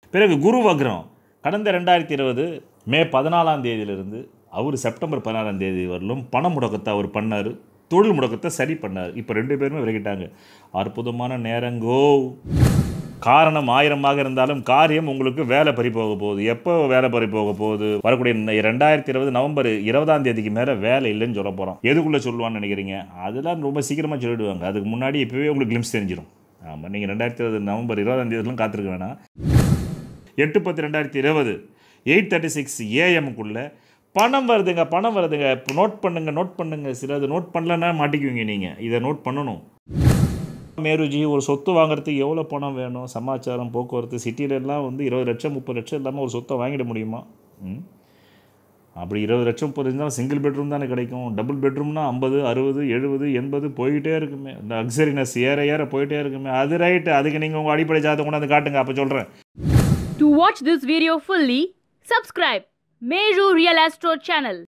பிறகு குரு வக்ரம் கடந்த ரெண்டாயிரத்தி இருபது மே பதினாலாம் தேதியிலிருந்து அவர் செப்டம்பர் பதினாலாம் தேதி வரலும் பண முடக்கத்தை அவர் பண்ணார் தொழில் முடக்கத்தை சரி பண்ணார் இப்போ ரெண்டு பேருமே விலகிட்டாங்க அற்புதமான நேரங்கோ காரணம் ஆயிரமாக இருந்தாலும் காரியம் உங்களுக்கு வேலை பறி போக போகுது எப்போ வேலை பறி போக போகுது வரக்கூடிய இந்த ரெண்டாயிரத்தி இருபது நவம்பர் இருபதாம் தேதிக்கு மேலே வேலை இல்லைன்னு சொல்ல போகிறோம் எதுக்குள்ளே சொல்லுவான்னு நினைக்கிறீங்க அதெல்லாம் ரொம்ப சீக்கிரமாக சொல்லிடுவாங்க அதுக்கு முன்னாடி இப்போவே உங்களுக்கு கிளிம்ஸ் தெரிஞ்சிடும் ஆமாம் நீங்கள் ரெண்டாயிரத்தி இருபது நவம்பர் இருபதாம் தேதிலாம் காத்திருக்க வேணாம் எட்டு பத்து ரெண்டாயிரத்தி இருபது எயிட் தேர்ட்டி சிக்ஸ் ஏஎம்க்குள்ளே பணம் வருதுங்க பணம் வருதுங்க இப்போ நோட் பண்ணுங்க நோட் பண்ணுங்க சிலது நோட் பண்ணலன்னா மாட்டிக்குவீங்க நீங்கள் இதை நோட் பண்ணணும் மேருஜி ஒரு சொத்து வாங்குறதுக்கு எவ்வளோ பணம் வேணும் சமாச்சாரம் போக்குவரத்து சிட்டியில எல்லாம் வந்து இருபது லட்சம் முப்பது லட்சம் இல்லாமல் ஒரு சொத்தை வாங்கிட முடியுமா ம் அப்படி இருபது லட்சம் முப்பது இருந்தாலும் சிங்கிள் பெட்ரூம் தானே கிடைக்கும் டபுள் பெட்ரூம்னா ஐம்பது அறுபது எழுபது எண்பது போயிட்டே இருக்குமே இந்த லக்ஸரினஸ் ஏற ஏற போயிட்டே இருக்குமே அது ரைட்டு அதுக்கு நீங்கள் உங்கள் அடிப்படை ஜாதகம் கொண்டாந்து காட்டுங்க அப்போ சொல்கிறேன் To watch this video fully, subscribe Meru Real Astro channel.